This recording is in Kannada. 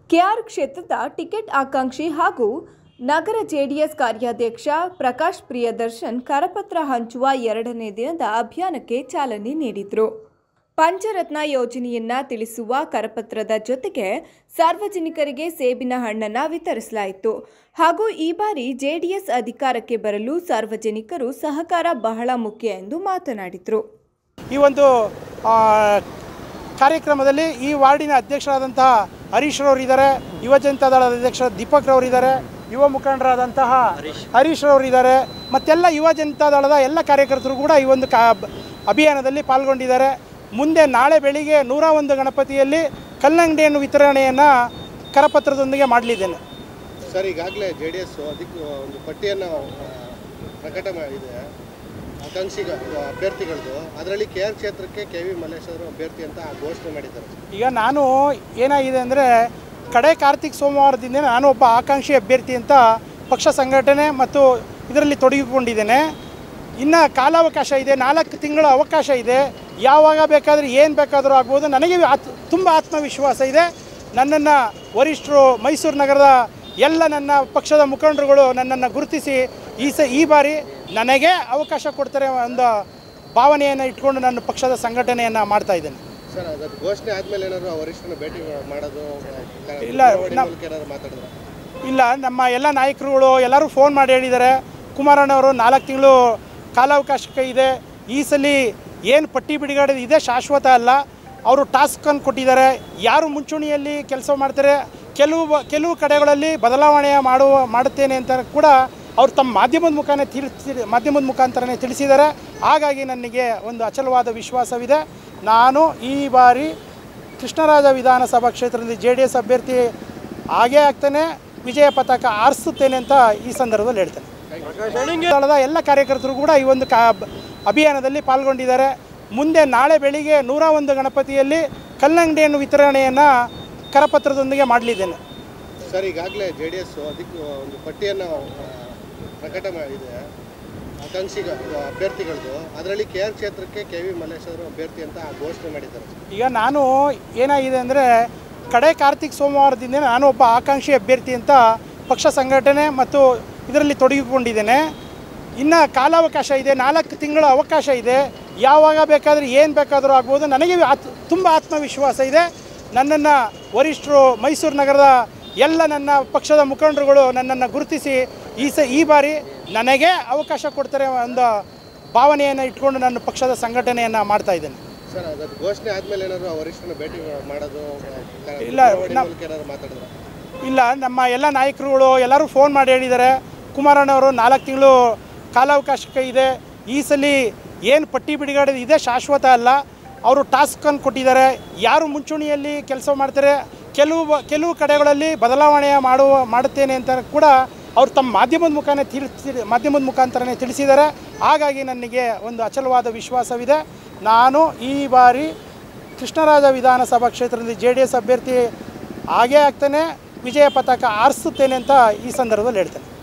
ಕೆಆರ್ ಕ್ಷೇತ್ರದ ಟಿಕೆಟ್ ಆಕಾಂಕ್ಷಿ ಹಾಗೂ ನಗರ ಜೆಡಿಎಸ್ ಕಾರ್ಯಾಧ್ಯಕ್ಷ ಪ್ರಕಾಶ್ ಪ್ರಿಯದರ್ಶನ್ ಕರಪತ್ರ ಹಂಚುವ ಎರಡನೇ ದಿನದ ಅಭಿಯಾನಕ್ಕೆ ಚಾಲನೆ ನೀಡಿದರು ಪಂಚರತ್ನ ಯೋಜನೆಯನ್ನ ತಿಳಿಸುವ ಕರಪತ್ರದ ಜೊತೆಗೆ ಸಾರ್ವಜನಿಕರಿಗೆ ಸೇಬಿನ ಹಣ್ಣನ್ನು ವಿತರಿಸಲಾಯಿತು ಹಾಗೂ ಈ ಬಾರಿ ಜೆಡಿಎಸ್ ಅಧಿಕಾರಕ್ಕೆ ಬರಲು ಸಾರ್ವಜನಿಕರು ಸಹಕಾರ ಬಹಳ ಮುಖ್ಯ ಎಂದು ಮಾತನಾಡಿದರು ಈ ಒಂದು ಆ, ಕಾರ್ಯಕ್ರಮದಲ್ಲಿ ಈ ವಾರ್ಡಿನ ಅಧ್ಯಕ್ಷರಾದಂತಹ ಹರೀಶ್ ರವರಿದ್ದಾರೆ ಯುವ ಜನತಾ ದಳದ ಅಧ್ಯಕ್ಷ ದೀಪಕ್ ರವರಿದ್ದಾರೆ ಯುವ ಮುಖಂಡರಾದಂತಹ ಹರೀಶ್ ರವರಿದ್ದಾರೆ ಮತ್ತೆಲ್ಲ ಯುವ ಜನತಾ ದಳದ ಎಲ್ಲ ಕಾರ್ಯಕರ್ತರು ಕೂಡ ಈ ಒಂದು ಕಾ ಅಭಿಯಾನದಲ್ಲಿ ಪಾಲ್ಗೊಂಡಿದ್ದಾರೆ ಮುಂದೆ ನಾಳೆ ಬೆಳಿಗ್ಗೆ ನೂರ ಒಂದು ಗಣಪತಿಯಲ್ಲಿ ಕಲ್ಲಂಗಡಿಯನ್ನು ವಿತರಣೆಯನ್ನು ಕರಪತ್ರದೊಂದಿಗೆ ಮಾಡಲಿದ್ದೇನೆ ಸರ್ ಈಗಾಗಲೇ ಜೆ ಡಿ ಎಸ್ ಅದಕ್ಕೆ ಒಂದು ಪಟ್ಟಿಯನ್ನು ಆ, ಪ್ರಕಟ ಮಾಡಿದೆ ಆಕಾಂಕ್ಷಿಗ ಇದು ಅಭ್ಯರ್ಥಿಗಳದ್ದು ಅದರಲ್ಲಿ ಕೆ ಆರ್ ಕ್ಷೇತ್ರಕ್ಕೆ ಕೆ ವಿ ಮಲ್ಲೇಶ್ ಅವರು ಅಭ್ಯರ್ಥಿ ಅಂತ ಘೋಷಣೆ ಮಾಡಿದ್ದಾರೆ ಈಗ ನಾನು ಏನಾಗಿದೆ ಅಂದರೆ ಕಡೆ ಕಾರ್ತಿಕ್ ಸೋಮವಾರದಿಂದ ನಾನು ಒಬ್ಬ ಆಕಾಂಕ್ಷಿ ಅಭ್ಯರ್ಥಿ ಅಂತ ಪಕ್ಷ ಸಂಘಟನೆ ಮತ್ತು ಇದರಲ್ಲಿ ತೊಡಗಿಕೊಂಡಿದ್ದೇನೆ ಇನ್ನು ಕಾಲಾವಕಾಶ ಇದೆ ನಾಲ್ಕು ತಿಂಗಳ ಅವಕಾಶ ಇದೆ ಯಾವಾಗ ಬೇಕಾದರೂ ಏನು ಬೇಕಾದರೂ ಆಗ್ಬೋದು ನನಗೆ ಆತ್ ತುಂಬ ಆತ್ಮವಿಶ್ವಾಸ ಇದೆ ನನ್ನನ್ನು ವರಿಷ್ಠರು ಮೈಸೂರು ನಗರದ ಎಲ್ಲ ನನ್ನ ಪಕ್ಷದ ಮುಖಂಡರುಗಳು ನನ್ನನ್ನು ಗುರುತಿಸಿ ಈ ಸ ಈ ಬಾರಿ ನನಗೆ ಅವಕಾಶ ಕೊಡ್ತಾರೆ ಒಂದು ಭಾವನೆಯನ್ನು ಇಟ್ಕೊಂಡು ನನ್ನ ಪಕ್ಷದ ಸಂಘಟನೆಯನ್ನು ಮಾಡ್ತಾ ಇದ್ದೇನೆ ಸರ್ ಅದು ಘೋಷಣೆ ಆದಮೇಲೆ ಏನಾದ್ರು ಆ ವರಿಷ್ಠನ ಭೇಟಿ ಮಾಡೋದು ಆ, ಇಲ್ಲ, ದೂರವಾಣಿ ನಾ- ಮೂಲಕ ಏನಾದ್ರು ಮಾತಾಡಿದ್ರೆ ಇಲ್ಲ ನಮ್ಮ ಎಲ್ಲ ನಾಯಕರುಗಳು ಎಲ್ಲರೂ ಫೋನ್ ಮಾಡಿ ಹೇಳಿದ್ದಾರೆ ಕುಮಾರಣ್ಣವರು ನಾಲ್ಕು ತಿಂಗಳು ಕಾಲಾವಕಾಶಕ್ಕೆ ಇದೆ ಈ ಸಲ ಏನು ಪಟ್ಟಿ ಬಿಡುಗಡೆ ಇದೆ ಶಾಶ್ವತ ಅಲ್ಲ ಅವರು ಟಾಸ್ಕನ್ನು ಕೊಟ್ಟಿದ್ದಾರೆ ಯಾರು ಮುಂಚೂಣಿಯಲ್ಲಿ ಕೆಲಸ ಮಾಡ್ತಾರೆ ಕೆಲವು ಬ- ಕೆಲವು ಕಡೆಗಳಲ್ಲಿ ಬದಲಾವಣೆ ಮಾಡುವ ಮಾಡುತ್ತೇನೆ ಅಂತ ಕೂಡ ಅವರು ತಮ್ಮ ಮಾಧ್ಯಮದ ಮುಖಾನೇ ತಿಳಿಸಿ ಮಾಧ್ಯಮದ ಮುಖಾಂತರನೇ ತಿಳಿಸಿದ್ದಾರೆ ಹಾಗಾಗಿ ನನಗೆ ಒಂದು ಅಚಲವಾದ ವಿಶ್ವಾಸವಿದೆ ನಾನು ಈ ಬಾರಿ ಕೃಷ್ಣರಾಜ ವಿಧಾನಸಭಾ ಕ್ಷೇತ್ರದಲ್ಲಿ ಜೆ ಡಿ ಎಸ್ ಅಭ್ಯರ್ಥಿ ಆಗೇ ಆಗ್ತಾನೆ ವಿಜಯ ಪತಾಕ ಆರಿಸುತ್ತೇನೆ ಅಂತ ಈ ಸಂದರ್ಭದಲ್ಲಿ ಹೇಳ್ತೇನೆ ದಳದ ಎಲ್ಲ ಕಾರ್ಯಕರ್ತರು ಕೂಡ ಈ ಒಂದು ಕಾ ಅಭಿಯಾನದಲ್ಲಿ ಪಾಲ್ಗೊಂಡಿದ್ದಾರೆ ಮುಂದೆ ನಾಳೆ ಬೆಳಿಗ್ಗೆ ನೂರ ಒಂದು ಗಣಪತಿಯಲ್ಲಿ ಕಲ್ಲಂಗಡಿಯನ್ನು ವಿತರಣೆಯನ್ನು ಕರಪತ್ರದೊಂದಿಗೆ ಮಾಡಲಿದ್ದೇನೆ ಸರ್ ಈಗಾಗಲೇ ಜೆ ಡಿ ಎಸ್ ಅದಕ್ಕೆ ಒಂದು ಪಟ್ಟಿಯನ್ನು ಆ, ಪ್ರಕಟ ಮಾಡಿದೆ ಆಕಾಂಕ್ಷಿಗ ಇದು ಅಭ್ಯರ್ಥಿಗಳದ್ದು ಅದರಲ್ಲಿ ಕೆ ಆರ್ ಕ್ಷೇತ್ರಕ್ಕೆ ಕೆ ವಿ ಮಲ್ಲೇಶ್ ಅವರು ಅಭ್ಯರ್ಥಿ ಅಂತ ಘೋಷಣೆ ಮಾಡಿದ್ದಾರೆ ಈಗ ನಾನು ಏನಾಗಿದೆ ಅಂದರೆ ಕಡೆ ಕಾರ್ತಿಕ್ ಸೋಮವಾರದಿಂದ ನಾನು ಒಬ್ಬ ಆಕಾಂಕ್ಷಿ ಅಭ್ಯರ್ಥಿ ಅಂತ ಪಕ್ಷ ಸಂಘಟನೆ ಮತ್ತು ಇದರಲ್ಲಿ ತೊಡಗಿಕೊಂಡಿದ್ದೇನೆ ಇನ್ನು ಕಾಲಾವಕಾಶ ಇದೆ ನಾಲ್ಕು ತಿಂಗಳ ಅವಕಾಶ ಇದೆ ಯಾವಾಗ ಬೇಕಾದರೂ ಏನು ಬೇಕಾದರೂ ಆಗ್ಬೋದು ನನಗೆ ಆತ್ ತುಂಬ ಆತ್ಮವಿಶ್ವಾಸ ಇದೆ ನನ್ನನ್ನು ವರಿಷ್ಠರು ಮೈಸೂರು ನಗರದ ಎಲ್ಲ ನನ್ನ ಪಕ್ಷದ ಮುಖಂಡರುಗಳು ನನ್ನನ್ನು ಗುರುತಿಸಿ ಈ ಸ ಈ ಬಾರಿ ನನಗೆ ಅವಕಾಶ ಕೊಡ್ತಾರೆ ಒಂದು ಭಾವನೆಯನ್ನು ಇಟ್ಕೊಂಡು ನನ್ನ ಪಕ್ಷದ ಸಂಘಟನೆಯನ್ನು ಮಾಡ್ತಾ ಇದ್ದೇನೆ ಸರ್ ಅದು ಘೋಷಣೆ ಆದಮೇಲೆ ಏನಾದ್ರು ಆ ವರಿಷ್ಠನ ಭೇಟಿ ಮಾಡೋದು ಆ, ಇಲ್ಲ, ದೂರವಾಣಿ ನಾ- ಮೂಲಕ ಏನಾದ್ರು ಮಾತಾಡಿದ್ರೆ ಇಲ್ಲ ನಮ್ಮ ಎಲ್ಲ ನಾಯಕರುಗಳು ಎಲ್ಲರೂ ಫೋನ್ ಮಾಡಿ ಹೇಳಿದ್ದಾರೆ ಕುಮಾರಣ್ಣವರು ನಾಲ್ಕು ತಿಂಗಳು ಕಾಲಾವಕಾಶಕ್ಕೆ ಇದೆ ಈ ಸಲ ಏನು ಪಟ್ಟಿ ಬಿಡುಗಡೆ ಇದೆ ಶಾಶ್ವತ ಅಲ್ಲ ಅವರು ಟಾಸ್ಕನ್ನು ಕೊಟ್ಟಿದ್ದಾರೆ ಯಾರು ಮುಂಚೂಣಿಯಲ್ಲಿ ಕೆಲಸ ಮಾಡ್ತಾರೆ ಕೆಲವು ಬ- ಕೆಲವು ಕಡೆಗಳಲ್ಲಿ ಬದಲಾವಣೆ ಮಾಡುವ ಮಾಡುತ್ತೇನೆ ಅಂತ ಕೂಡ ಅವರು ತಮ್ಮ ಮಾಧ್ಯಮದ ಮುಖಾನೇ ತಿಳಿಸಿ ಮಾಧ್ಯಮದ ಮುಖಾಂತರನೇ ತಿಳಿಸಿದ್ದಾರೆ ಹಾಗಾಗಿ ನನಗೆ ಒಂದು ಅಚಲವಾದ ವಿಶ್ವಾಸವಿದೆ ನಾನು ಈ ಬಾರಿ ಕೃಷ್ಣರಾಜ ವಿಧಾನಸಭಾ ಕ್ಷೇತ್ರದಲ್ಲಿ ಜೆ ಡಿ ಎಸ್ ಅಭ್ಯರ್ಥಿ ಆಗೇ ಆಗ್ತಾನೆ ವಿಜಯ ಪತಾಕ ಆರಿಸುತ್ತೇನೆ ಅಂತ ಈ ಸಂದರ್ಭದಲ್ಲಿ ಹೇಳ್ತೇನೆ